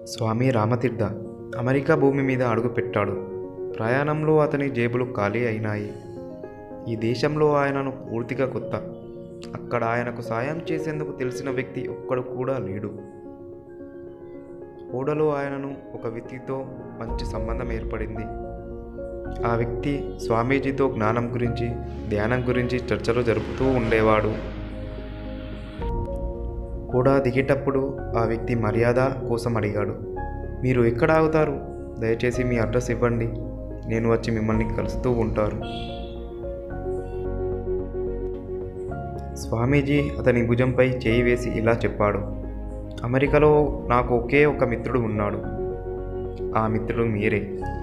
స్వామి Rama Tirtha America భూమి మీద అడుగుపెట్టాడు ప్రయాణంలో అతని జేబులు ఖాళీ అయినాయి ఈ దేశంలో ఆయనను పూర్తిగా కొత్త అక్కడ ఆయనకు సాయం చేసేందుకు తెలిసిన వ్యక్తి ఒక్కడు కూడా లేడు ఓడలో ఆయనను ఒక వ్యక్తితో మంచి సంబంధం ఏర్పడింది ఆ వ్యక్తి స్వామీజీతో జ్ఞానం గురించి ధ్యానం గురించి చర్చలు జరుపుతూ ఉండేవాడు కూడా దిగేటప్పుడు ఆ వ్యక్తి మర్యాద కోసం అడిగాడు మీరు ఎక్కడ ఆగుతారు దయచేసి మీ అడ్రస్ ఇవ్వండి నేను వచ్చి మిమ్మల్ని కలుస్తూ ఉంటారు స్వామీజీ అతని భుజంపై చేయి వేసి ఇలా చెప్పాడు అమెరికాలో నాకు ఒకే ఒక మిత్రుడు ఉన్నాడు ఆ మిత్రుడు మీరే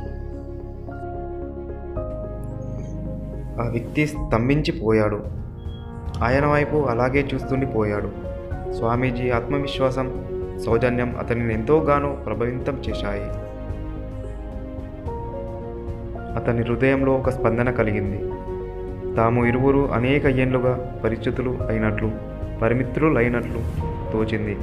ఆ వ్యక్తి స్తంభించిపోయాడు ఆయన వైపు అలాగే చూస్తుండిపోయాడు స్వామీజీ ఆత్మవిశ్వాసం సౌజన్యం అతనిని ఎంతోగానో ప్రభావితం చేశాయి అతని హృదయంలో ఒక స్పందన కలిగింది తాము ఇరువురు అనేక ఏండ్లుగా పరిచితులు అయినట్లు పరిమిత్రులు అయినట్లు తోచింది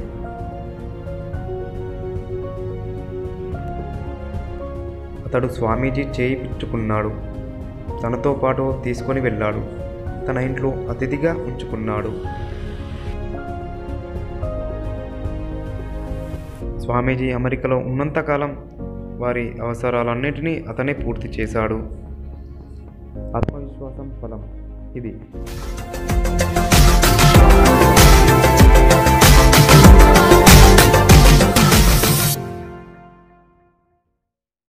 అతడు స్వామీజీ చేయి పిచ్చుకున్నాడు తనతో పాటు తీసుకొని వెళ్ళాడు తన ఇంట్లో అతిథిగా ఉంచుకున్నాడు స్వామీజీ అమెరికాలో ఉన్నంతకాలం వారి అవసరాలన్నింటినీ అతనే పూర్తి చేశాడు ఆత్మవిశ్వాసం ఫలం ఇది